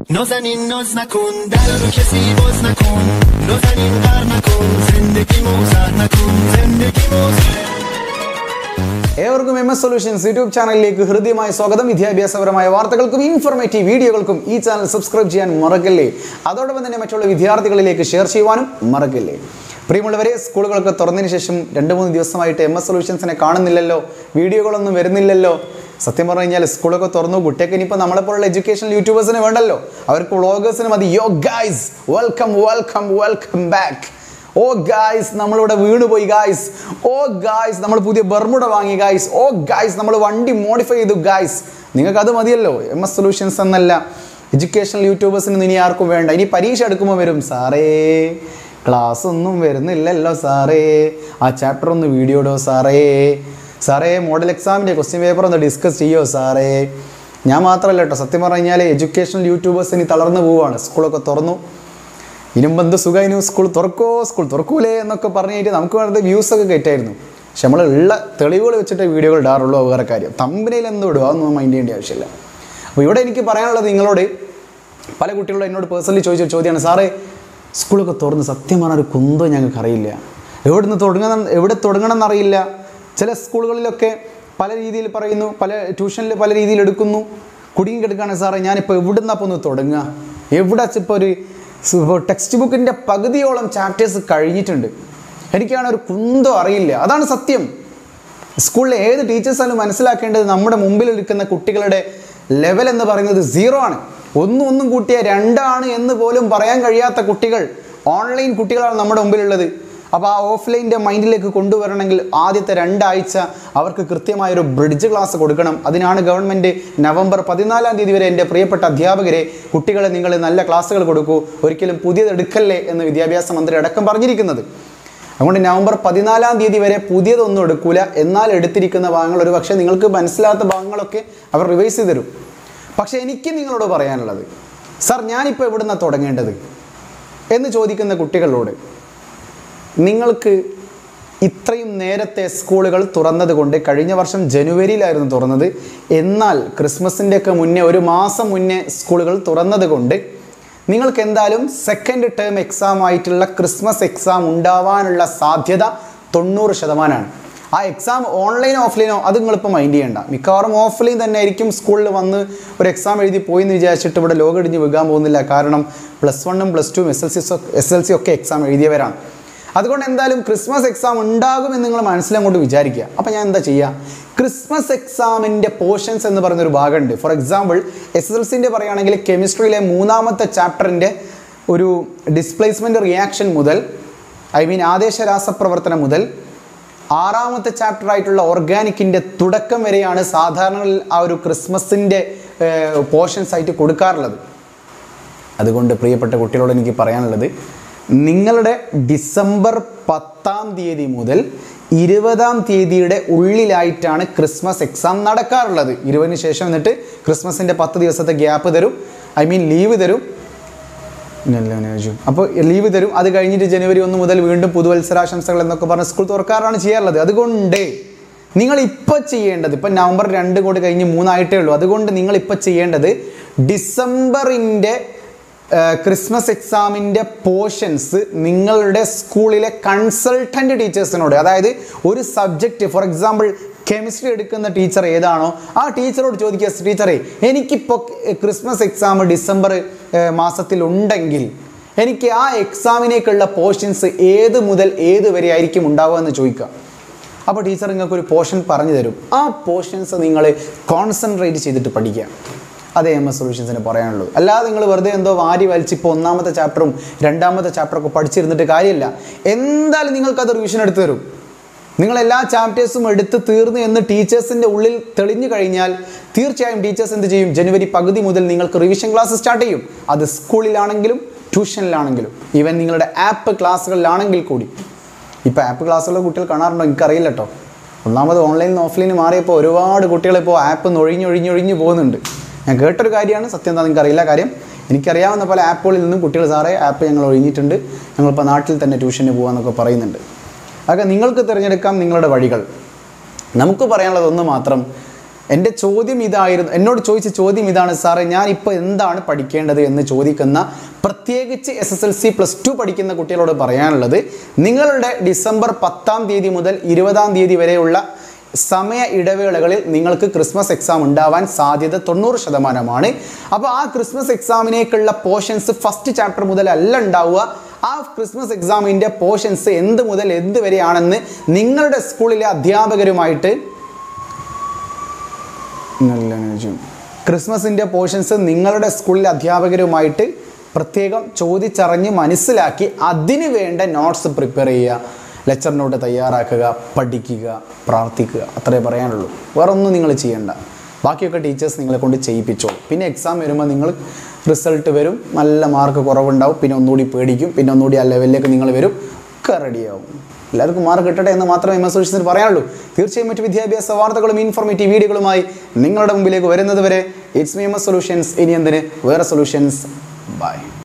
نازنین ناز نکن در رو کسی باز نکن نازنین قر نکن زندگی موزر نکن زندگی موزر ഏവർക്കും M S solutions YouTube ചാനലിലേക്ക് ഹൃദ്യമായ സ്വാഗതം വിദ്യാഭ്യാസപരമായ വാർത്തകൾക്കും ഇൻഫോർമേറ്റീവ് വീഡിയോകൾക്കും ഈ ചാനൽ സബ്സ്ക്രൈബ് ചെയ്യാൻ മറക്കല്ലേ അതോടൊപ്പം തന്നെ മറ്റുള്ള വിദ്യാർത്ഥികളിലേക്ക് ഷെയർ ചെയ്യുവാനും മറക്കല്ലേ പ്രിയമുള്ളവരെ സ്കൂളുകളൊക്കെ തുറന്നതിന് ശേഷം രണ്ട് മൂന്ന് ദിവസമായിട്ട് എം എസ് സൊല്യൂഷൻസിനെ കാണുന്നില്ലല്ലോ വീഡിയോകളൊന്നും വരുന്നില്ലല്ലോ സത്യം പറഞ്ഞു കഴിഞ്ഞാൽ സ്കൂളൊക്കെ തുറന്നു കുട്ടിയൊക്കെ ഇനിയിപ്പോൾ നമ്മളെപ്പോലുള്ള എഡ്യൂക്കേഷൻ യൂട്യൂബേഴ്സിന് വേണ്ടല്ലോ അവർക്ക് വ്ളോഗേഴ്സിന് മതി yo guys welcome welcome welcome back oh guys നമ്മളിവിടെ വീണുപോയി ഗായ്സ് ഓ ഗായ്സ് നമ്മൾ പുതിയ ബർമുട വാങ്ങി ഗായ്സ് ഓ ഗായ്സ് നമ്മൾ വണ്ടി മോഡിഫൈ ചെയ്തു ഗായ്സ് നിങ്ങൾക്ക് അത് മതിയല്ലോ എം എസ് സൊല്യൂഷൻസ് എന്നല്ല എഡ്യൂക്കേഷണൽ യൂട്യൂബേഴ്സിന് ഇനി ആർക്കും വേണ്ട ഇനി പരീക്ഷ എടുക്കുമ്പോൾ വരും സാറേ ക്ലാസ് ഒന്നും വരുന്നില്ലല്ലോ സാറേ ആ ചാപ്റ്റർ ഒന്ന് വീഡിയോ ഇടോ സാറേ സാറേ മോഡൽ എക്സാമിൻ്റെ ക്വസ്റ്റ്യൻ പേപ്പർ ഒന്ന് ഡിസ്കസ് ചെയ്യോ സാറേ ഞാൻ മാത്രമല്ല കേട്ടോ സത്യം പറഞ്ഞു കഴിഞ്ഞാൽ എഡ്യൂക്കേഷണൽ യൂട്യൂബേഴ്സ് ഇനി തളർന്നു പോവുകയാണ് സ്കൂളൊക്കെ തുറന്നു ഇനിമ്പോ എന്ത് സുഖമായിരുന്നു സ്കൂൾ തുറക്കോ സ്കൂൾ തുറക്കൂലേ എന്നൊക്കെ പറഞ്ഞിട്ട് നമുക്ക് വെറുതെ വ്യൂസ് ഒക്കെ കയറ്റായിരുന്നു പക്ഷെ നമ്മൾ ഉള്ള തെളിവുകൾ വെച്ചിട്ട് വീഡിയോകൾ ഇടാറുള്ളൂ അത് വേറെ കാര്യം തമ്പനയിൽ എന്ത് ഇടുക അതൊന്നും മൈൻഡ് ചെയ്യേണ്ട ആവശ്യമില്ല അപ്പോൾ ഇവിടെ എനിക്ക് പറയാനുള്ളത് നിങ്ങളോട് പല കുട്ടികളും എന്നോട് പേഴ്സണലി ചോദിച്ച ഒരു ചോദ്യമാണ് സാറേ സ്കൂളൊക്കെ തുറന്ന് സത്യം പറഞ്ഞ ഒരു കുന്തോ ഞങ്ങൾക്ക് അറിയില്ല എവിടെ നിന്ന് തുടങ്ങണം എവിടെ തുടങ്ങണം എന്നറിയില്ല ചില സ്കൂളുകളിലൊക്കെ പല രീതിയിൽ പറയുന്നു പല ട്യൂഷനിൽ പല രീതിയിൽ എടുക്കുന്നു കുടുങ്ങി കിടക്കുകയാണ് സാറേ ഞാനിപ്പോൾ എവിടുന്നാ ഇപ്പോൾ ഒന്ന് തുടങ്ങുക എവിടെ ഇപ്പോൾ ഒരു ടെക്സ്റ്റ് ബുക്കിൻ്റെ പകുതിയോളം ചാപ്റ്റേഴ്സ് കഴിഞ്ഞിട്ടുണ്ട് എനിക്കാണ് ഒരു കുന്തോ അറിയില്ല അതാണ് സത്യം സ്കൂളിലെ ഏത് ടീച്ചേഴ്സാണ് മനസ്സിലാക്കേണ്ടത് നമ്മുടെ മുമ്പിൽ ഇരിക്കുന്ന കുട്ടികളുടെ ലെവൽ എന്ന് പറയുന്നത് സീറോ ആണ് ഒന്നും ഒന്നും കൂട്ടിയ രണ്ടാണ് എന്ന് പോലും പറയാൻ കഴിയാത്ത കുട്ടികൾ ഓൺലൈൻ കുട്ടികളാണ് നമ്മുടെ മുമ്പിലുള്ളത് അപ്പോൾ ആ ഓഫ്ലൈൻ്റെ മൈൻഡിലേക്ക് കൊണ്ടുവരണമെങ്കിൽ ആദ്യത്തെ രണ്ടാഴ്ച അവർക്ക് കൃത്യമായൊരു ബ്രിഡ്ജ് ക്ലാസ് കൊടുക്കണം അതിനാണ് ഗവൺമെൻറ് നവംബർ പതിനാലാം തീയതി വരെ എൻ്റെ പ്രിയപ്പെട്ട അധ്യാപകരെ കുട്ടികളെ നിങ്ങൾ നല്ല ക്ലാസ്സുകൾ കൊടുക്കൂ ഒരിക്കലും പുതിയത് എടുക്കല്ലേ എന്ന് വിദ്യാഭ്യാസ മന്ത്രി അടക്കം പറഞ്ഞിരിക്കുന്നത് അതുകൊണ്ട് നവംബർ പതിനാലാം തീയതി വരെ പുതിയതൊന്നും എടുക്കൂല എന്നാൽ എടുത്തിരിക്കുന്ന ഭാഗങ്ങൾ ഒരു പക്ഷേ നിങ്ങൾക്ക് മനസ്സിലാത്ത ഭാഗങ്ങളൊക്കെ അവർ റിവൈസ് ചെയ്ത് തരും പക്ഷേ എനിക്ക് നിങ്ങളോട് പറയാനുള്ളത് സാർ ഞാനിപ്പോൾ എവിടുന്നാണ് തുടങ്ങേണ്ടത് എന്ന് ചോദിക്കുന്ന കുട്ടികളോട് നിങ്ങൾക്ക് ഇത്രയും നേരത്തെ സ്കൂളുകൾ തുറന്നത് കൊണ്ട് കഴിഞ്ഞ വർഷം ജനുവരിയിലായിരുന്നു തുറന്നത് എന്നാൽ ക്രിസ്മസിൻ്റെ ഒക്കെ മുന്നേ ഒരു മാസം മുന്നേ സ്കൂളുകൾ തുറന്നത് കൊണ്ട് നിങ്ങൾക്ക് എന്തായാലും സെക്കൻഡ് ടേം എക്സാം ആയിട്ടുള്ള ക്രിസ്മസ് എക്സാം ഉണ്ടാവാനുള്ള സാധ്യത തൊണ്ണൂറ് ശതമാനമാണ് ആ എക്സാം ഓൺലൈനോ ഓഫ്ലൈനോ അത് നിങ്ങളിപ്പോൾ മൈൻഡ് ചെയ്യേണ്ട മിക്കവാറും ഓഫ്ലൈൻ തന്നെ ആയിരിക്കും സ്കൂളിൽ വന്ന് ഒരു എക്സാം എഴുതി പോയി എന്ന് വിചാരിച്ചിട്ട് ഇവിടെ ലോകടിഞ്ഞ് വീകാൻ പോകുന്നില്ല കാരണം പ്ലസ് വണ്ണും പ്ലസ് ടുവും S L C S L C ഒക്കെ എക്സാം എഴുതിയവരാണ് അതുകൊണ്ട് എന്തായാലും ക്രിസ്മസ് എക്സാം ഉണ്ടാകുമെന്ന് നിങ്ങൾ മനസ്സിലങ്ങോട്ട് വിചാരിക്കുക അപ്പോൾ ഞാൻ എന്താ ചെയ്യുക ക്രിസ്മസ് എക്സാമിൻ്റെ പോർഷൻസ് എന്ന് പറയുന്നൊരു ഭാഗമുണ്ട് ഫോർ എക്സാമ്പിൾ എസ് എൽ സിൻ്റെ പറയുകയാണെങ്കിൽ കെമിസ്ട്രിയിലെ മൂന്നാമത്തെ ചാപ്റ്ററിൻ്റെ ഒരു ഡിസ്പ്ലേസ്മെൻറ്റ് റിയാക്ഷൻ മുതൽ ഐ മീൻ ആദേശ രാസപ്രവർത്തനം മുതൽ ആറാമത്തെ ചാപ്റ്റർ ആയിട്ടുള്ള ഓർഗാനിക്കിൻ്റെ തുടക്കം വരെയാണ് സാധാരണ ആ ഒരു ക്രിസ്മസിൻ്റെ പോർഷൻസ് ആയിട്ട് കൊടുക്കാറുള്ളത് അതുകൊണ്ട് പ്രിയപ്പെട്ട കുട്ടികളോട് എനിക്ക് പറയാനുള്ളത് നിങ്ങളുടെ ഡിസംബർ പത്താം തീയതി മുതൽ ഇരുപതാം തീയതിയുടെ ഉള്ളിലായിട്ടാണ് ക്രിസ്മസ് എക്സാം നടക്കാറുള്ളത് ഇരുപതിന് ശേഷം എന്നിട്ട് ക്രിസ്മസിൻ്റെ പത്ത് ദിവസത്തെ ഗ്യാപ്പ് തരും ഐ മീൻ ലീവ് തരും അപ്പോൾ ലീവ് തരും അത് കഴിഞ്ഞിട്ട് ജനുവരി ഒന്ന് മുതൽ വീണ്ടും പുതുവത്സരാശംസകൾ എന്നൊക്കെ പറഞ്ഞ് സ്കൂൾ തുറക്കാറാണ് ചെയ്യാറുള്ളത് അതുകൊണ്ട് നിങ്ങൾ ഇപ്പോൾ ചെയ്യേണ്ടത് ഇപ്പം നവംബർ രണ്ട് കൂടി കഴിഞ്ഞ് മൂന്നായിട്ടേ ഉള്ളൂ അതുകൊണ്ട് നിങ്ങൾ ഇപ്പോൾ ചെയ്യേണ്ടത് ഡിസംബറിൻ്റെ ക്രിസ്മസ് എക്സാമിൻ്റെ പോർഷൻസ് നിങ്ങളുടെ സ്കൂളിലെ കൺസൾട്ടൻ്റ് ടീച്ചേഴ്സിനോട് അതായത് ഒരു സബ്ജക്റ്റ് ഫോർ എക്സാമ്പിൾ കെമിസ്ട്രി എടുക്കുന്ന ടീച്ചർ ഏതാണോ ആ ടീച്ചറോട് ചോദിക്കുക ടീച്ചറെ എനിക്കിപ്പോൾ ക്രിസ്മസ് എക്സാം ഡിസംബർ മാസത്തിൽ ഉണ്ടെങ്കിൽ എനിക്ക് ആ എക്സാമിനേക്കുള്ള പോർഷൻസ് ഏത് മുതൽ ഏത് വരെ ആയിരിക്കും ഉണ്ടാവുക എന്ന് ചോദിക്കുക അപ്പോൾ ടീച്ചർ നിങ്ങൾക്ക് ഒരു പോർഷൻ പറഞ്ഞു തരും ആ പോർഷൻസ് നിങ്ങൾ കോൺസെൻട്രേറ്റ് ചെയ്തിട്ട് പഠിക്കുക അതേ എം എസ് സൊല്യൂഷൻസിന് പറയാനുള്ളൂ അല്ലാതെ നിങ്ങൾ വെറുതെ എന്തോ വാരി വലിച്ച് ഇപ്പോൾ ഒന്നാമത്തെ ചാപ്റ്ററും രണ്ടാമത്തെ ചാപ്റ്ററൊക്കെ പഠിച്ചിരുന്നിട്ട് കാര്യമില്ല എന്തായാലും നിങ്ങൾക്കത് റിവിഷൻ എടുത്തു തരും നിങ്ങൾ എല്ലാ ചാപ്റ്റേഴ്സും എടുത്ത് തീർന്നു എന്ന് ടീച്ചേഴ്സിൻ്റെ ഉള്ളിൽ തെളിഞ്ഞു കഴിഞ്ഞാൽ തീർച്ചയായും ടീച്ചേഴ്സ് എന്ത് ചെയ്യും ജനുവരി പകുതി മുതൽ നിങ്ങൾക്ക് റിവിഷൻ ക്ലാസ് സ്റ്റാർട്ട് ചെയ്യും അത് സ്കൂളിലാണെങ്കിലും ട്യൂഷനിലാണെങ്കിലും ഈവൻ നിങ്ങളുടെ ആപ്പ് ക്ലാസ്സുകളിലാണെങ്കിൽ കൂടി ഇപ്പോൾ ആപ്പ് ക്ലാസ്സുള്ള കുട്ടികൾ കാണാറുണ്ടോ എനിക്കറിയില്ല കേട്ടോ ഒന്നാമത് ഓൺലൈനിൽ നിന്ന് ഓഫ്ലൈനിൽ മാറിയപ്പോൾ ഒരുപാട് കുട്ടികളിപ്പോൾ ആപ്പ് നൊഴിഞ്ഞൊഴിഞ്ഞൊഴിഞ്ഞ് പോകുന്നുണ്ട് ഞാൻ കേട്ടൊരു കാര്യമാണ് സത്യം എന്താ നിങ്ങൾക്ക് അറിയില്ല കാര്യം എനിക്കറിയാവുന്ന പല ആപ്പുകളിൽ നിന്നും കുട്ടികൾ സാറേ ആപ്പ് ഞങ്ങൾ ഒഴിഞ്ഞിട്ടുണ്ട് ഞങ്ങളിപ്പോൾ നാട്ടിൽ തന്നെ ട്യൂഷന് പോകാമെന്നൊക്കെ പറയുന്നുണ്ട് അതൊക്കെ നിങ്ങൾക്ക് തിരഞ്ഞെടുക്കാം നിങ്ങളുടെ വഴികൾ നമുക്ക് പറയാനുള്ളത് ഒന്ന് മാത്രം എൻ്റെ ചോദ്യം ഇതായിരുന്നു എന്നോട് ചോദിച്ച ചോദ്യം ഇതാണ് സാറേ ഞാൻ ഇപ്പോൾ എന്താണ് പഠിക്കേണ്ടത് എന്ന് ചോദിക്കുന്ന പ്രത്യേകിച്ച് S S L C plus two പഠിക്കുന്ന കുട്ടികളോട് പറയാനുള്ളത് നിങ്ങളുടെ ഡിസംബർ പത്താം തീയതി മുതൽ ഇരുപതാം തീയതി വരെയുള്ള സമയ ഇടവേളകളിൽ നിങ്ങൾക്ക് ക്രിസ്മസ് എക്സാം ഉണ്ടാവാൻ സാധ്യത തൊണ്ണൂറ് ശതമാനമാണ് അപ്പോൾ ആ ക്രിസ്മസ് എക്സാമിനേക്കുള്ള പോർഷൻസ് ഫസ്റ്റ് ചാപ്റ്റർ മുതൽ അല്ല ഉണ്ടാവുക ആ ക്രിസ്മസ് എക്സാമിൻ്റെ പോർഷൻസ് എന്ത് മുതൽ എന്ത് വരെയാണെന്ന് നിങ്ങളുടെ സ്കൂളിലെ അധ്യാപകരുമായിട്ട് നല്ല ന്യൂജും. ക്രിസ്മസിൻ്റെ പോർഷൻസ് നിങ്ങളുടെ സ്കൂളിലെ അധ്യാപകരുമായിട്ട് പ്രത്യേകം ചോദിച്ചറിഞ്ഞ് മനസ്സിലാക്കി അതിന് വേണ്ട നോട്ട്സ് പ്രിപ്പയർ ചെയ്യുക ലെക്ചർ നോട്ട് തയ്യാറാക്കുക പഠിക്കുക പ്രാർത്ഥിക്കുക അത്രേ പറയാനുള്ളൂ വേറെ ഒന്നും നിങ്ങൾ ചെയ്യണ്ട ബാക്കിയൊക്കെ ടീച്ചേഴ്സ് നിങ്ങളെ കൊണ്ട് ചെയ്യിപ്പിച്ചോളും പിന്നെ എക്സാം വരുമ്പോൾ നിങ്ങൾ റിസൾട്ട് വരും നല്ല മാർക്ക് കുറവുണ്ടാവും പിന്നെ ഒന്നുകൂടി പേടിക്കും പിന്നെ ഒന്നുകൂടി ആ ലെവലിലേക്ക് നിങ്ങൾ വരും ഒക്കെ റെഡിയാവും എല്ലാവർക്കും മാർക്ക് കിട്ടട്ടെ എന്ന് മാത്രമേ എം എസ് സൊല്യൂഷൻസിന് പറയാനുള്ളൂ തീർച്ചയായും മറ്റ് വിദ്യാഭ്യാസ വാർത്തകളും ഇൻഫോർമേറ്റീവ് വീഡിയോകളുമായി നിങ്ങളുടെ മുമ്പിലേക്ക് വരുന്നത് വരെ it's me M S solutions ഇനി എന്തിന് വേറെ സൊല്യൂഷൻസ് ബൈ